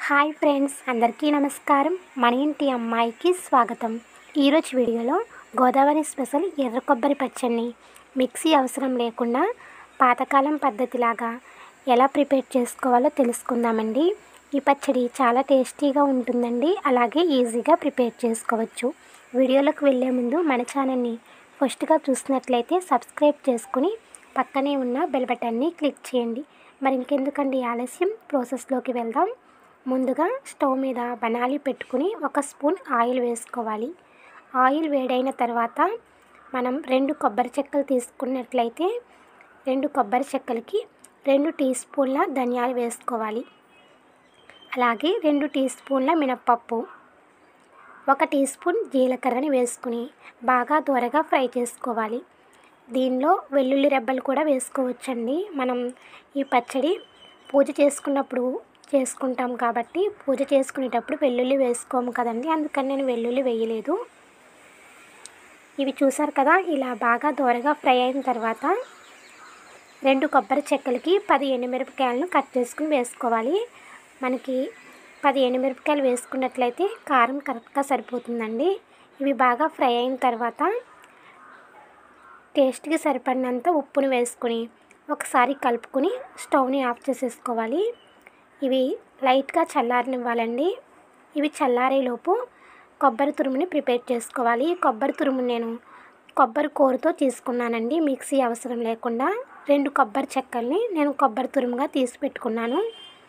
hi friends అందరికీ నమస్కారం మన ఇంటి అమ్మాయికి స్వాగతం ఈరోజు వీడియోలో గోదావరి స్పెషల్ ఎర్ర కొబ్బరి పచ్చడిని మిక్సీ అవసరం లేకుండా పాతకాలం పద్ధతిలాగా ఎలా ప్రిపేర్ చేసుకోవాలో తెలుసుకుందామండి ఈ పచ్చడి చాలా టేస్టీగా ఉంటుందండి అలాగే ఈజీగా ప్రిపేర్ చేసుకోవచ్చు వీడియోలోకి వెళ్ళే ముందు మన ఛానల్ని ఫస్ట్గా చూసినట్లయితే సబ్స్క్రైబ్ చేసుకుని పక్కనే ఉన్న బెల్ బటన్ని క్లిక్ చేయండి మరి ఇంకెందుకండి ఆలస్యం ప్రాసెస్లోకి వెళ్దాం ముందుగా స్టవ్ మీద బనాలి పెట్టుకుని ఒక స్పూన్ ఆయిల్ వేసుకోవాలి ఆయిల్ వేడైన తర్వాత మనం రెండు కొబ్బరి చెక్కలు తీసుకున్నట్లయితే రెండు కొబ్బరి చెక్కలకి రెండు టీ స్పూన్ల ధనియాలు వేసుకోవాలి అలాగే రెండు టీ స్పూన్ల మినప్పప్పు ఒక టీ స్పూన్ జీలకర్రని వేసుకుని బాగా త్వరగా ఫ్రై చేసుకోవాలి దీనిలో వెల్లుల్లి రెబ్బలు కూడా వేసుకోవచ్చండి మనం ఈ పచ్చడి పూజ చేసుకున్నప్పుడు చేసుకుంటాం కాబట్టి పూజ చేసుకునేటప్పుడు వెల్లుల్లి వేసుకోము కదండి అందుకని నేను వెల్లుల్లి వేయలేదు ఇవి చూసారు కదా ఇలా బాగా దోరగా ఫ్రై అయిన తర్వాత రెండు కొబ్బరి చెక్కలకి పది ఎండుమిరపకాయలను కట్ చేసుకుని వేసుకోవాలి మనకి పది ఎండుమిరపకాయలు వేసుకున్నట్లయితే కారం కరెక్ట్గా సరిపోతుందండి ఇవి బాగా ఫ్రై అయిన తర్వాత టేస్ట్కి సరిపడినంత ఉప్పుని వేసుకుని ఒకసారి కలుపుకొని స్టవ్ని ఆఫ్ చేసేసుకోవాలి ఇవి లైట్గా చల్లారనివ్వాలండి ఇవి చల్లారేలోపు కొబ్బరి తురుముని ప్రిపేర్ చేసుకోవాలి కొబ్బరి తురుము నేను కొబ్బరి కూరతో తీసుకున్నానండి మిక్సీ అవసరం లేకుండా రెండు కొబ్బరి చెక్కల్ని నేను కొబ్బరి తురుముగా తీసి పెట్టుకున్నాను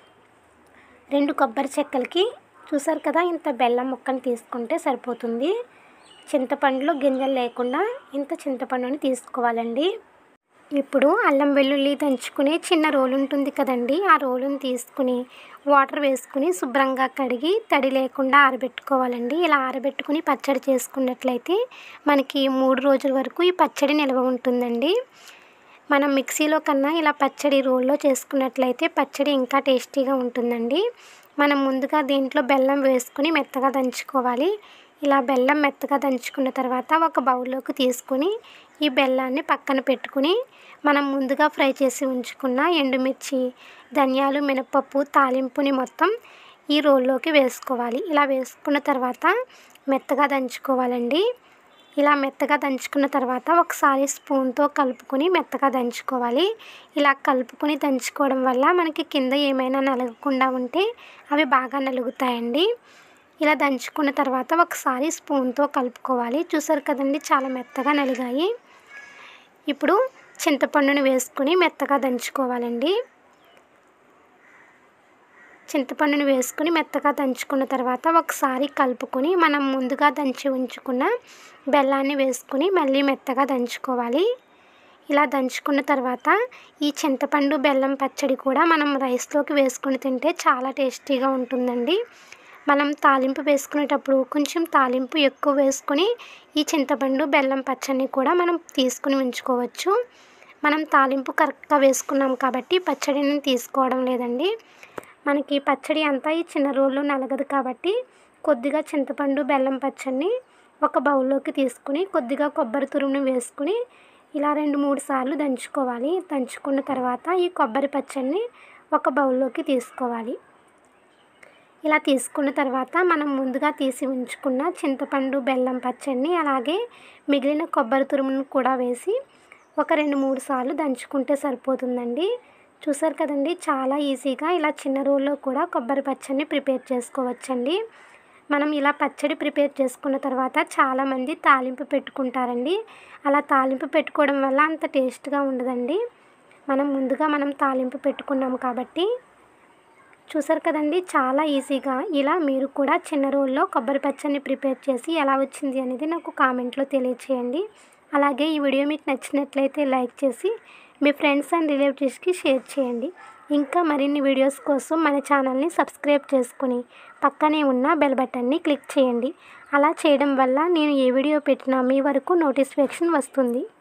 రెండు కొబ్బరి చెక్కలకి చూసారు కదా ఇంత బెల్లం ముక్కని తీసుకుంటే సరిపోతుంది చింతపండులో గింజలు లేకుండా ఇంత చింతపండుని తీసుకోవాలండి ఇప్పుడు అల్లం వెల్లుల్లి దంచుకునే చిన్న రోలు ఉంటుంది కదండి ఆ రోలుని తీసుకుని వాటర్ వేసుకుని శుభ్రంగా కడిగి తడి లేకుండా ఆరబెట్టుకోవాలండి ఇలా ఆరబెట్టుకుని పచ్చడి చేసుకున్నట్లయితే మనకి మూడు రోజుల వరకు ఈ పచ్చడి నిల్వ ఉంటుందండి మనం మిక్సీలో కన్నా ఇలా పచ్చడి రోల్లో చేసుకున్నట్లయితే పచ్చడి ఇంకా టేస్టీగా ఉంటుందండి మనం ముందుగా దీంట్లో బెల్లం వేసుకుని మెత్తగా దంచుకోవాలి ఇలా బెల్లం మెత్తగా దంచుకున్న తర్వాత ఒక బౌల్లోకి తీసుకుని ఈ బెల్లాన్ని పక్కన పెట్టుకుని మనం ముందుగా ఫ్రై చేసి ఉంచుకున్న ఎండుమిర్చి ధనియాలు మినపప్పు తాలింపుని మొత్తం ఈ రోల్లోకి వేసుకోవాలి ఇలా వేసుకున్న తర్వాత మెత్తగా దంచుకోవాలండి ఇలా మెత్తగా దంచుకున్న తర్వాత ఒకసారి స్పూన్తో కలుపుకొని మెత్తగా దంచుకోవాలి ఇలా కలుపుకొని దంచుకోవడం వల్ల మనకి కింద ఏమైనా నలగకుండా ఉంటే అవి బాగా నలుగుతాయండి ఇలా దంచుకున్న తర్వాత ఒకసారి స్పూన్తో కలుపుకోవాలి చూసారు కదండి చాలా మెత్తగా నలిగాయి ఇప్పుడు చింతపండుని వేసుకుని మెత్తగా దంచుకోవాలండి చింతపండుని వేసుకుని మెత్తగా దంచుకున్న తర్వాత ఒకసారి కలుపుకొని మనం ముందుగా దంచి ఉంచుకున్న బెల్లాన్ని వేసుకుని మళ్ళీ మెత్తగా దంచుకోవాలి ఇలా దంచుకున్న తర్వాత ఈ చింతపండు బెల్లం పచ్చడి కూడా మనం రైస్లోకి వేసుకుని తింటే చాలా టేస్టీగా ఉంటుందండి మనం తాలింపు వేసుకునేటప్పుడు కొంచెం తాలింపు ఎక్కువ వేసుకొని ఈ చింతపండు బెల్లం పచ్చడిని కూడా మనం తీసుకుని ఉంచుకోవచ్చు మనం తాలింపు కరెక్ట్గా వేసుకున్నాం కాబట్టి పచ్చడిని తీసుకోవడం లేదండి మనకి పచ్చడి అంతా ఈ చిన్న రోల్లో నలగదు కాబట్టి కొద్దిగా చింతపండు బెల్లం పచ్చడిని ఒక బౌల్లోకి తీసుకుని కొద్దిగా కొబ్బరి తురుముని వేసుకుని ఇలా రెండు మూడు సార్లు దంచుకోవాలి దంచుకున్న తర్వాత ఈ కొబ్బరి పచ్చడిని ఒక బౌల్లోకి తీసుకోవాలి ఇలా తీసుకున్న తర్వాత మనం ముందుగా తీసి ఉంచుకున్న చింతపండు బెల్లం పచ్చడిని అలాగే మిగిలిన కొబ్బరి తురుమును కూడా వేసి ఒక రెండు మూడు సార్లు దంచుకుంటే సరిపోతుందండి చూసారు కదండి చాలా ఈజీగా ఇలా చిన్న రోల్లో కూడా కొబ్బరి పచ్చడిని ప్రిపేర్ చేసుకోవచ్చండి మనం ఇలా పచ్చడి ప్రిపేర్ చేసుకున్న తర్వాత చాలామంది తాలింపు పెట్టుకుంటారండి అలా తాలింపు పెట్టుకోవడం వల్ల అంత టేస్ట్గా ఉండదండి మనం ముందుగా మనం తాలింపు పెట్టుకున్నాం కాబట్టి చూసారు కదండి చాలా ఈజీగా ఇలా మీరు కూడా చిన్న రోల్లో కొబ్బరి పచ్చడిని ప్రిపేర్ చేసి ఎలా వచ్చింది అనేది నాకు కామెంట్లో తెలియచేయండి అలాగే ఈ వీడియో మీకు నచ్చినట్లయితే లైక్ చేసి మీ ఫ్రెండ్స్ అండ్ రిలేటివ్స్కి షేర్ చేయండి ఇంకా మరిన్ని వీడియోస్ కోసం మన ఛానల్ని సబ్స్క్రైబ్ చేసుకుని పక్కనే ఉన్న బెల్ బటన్ని క్లిక్ చేయండి అలా చేయడం వల్ల నేను ఏ వీడియో పెట్టినా మీ వరకు నోటిఫికేషన్ వస్తుంది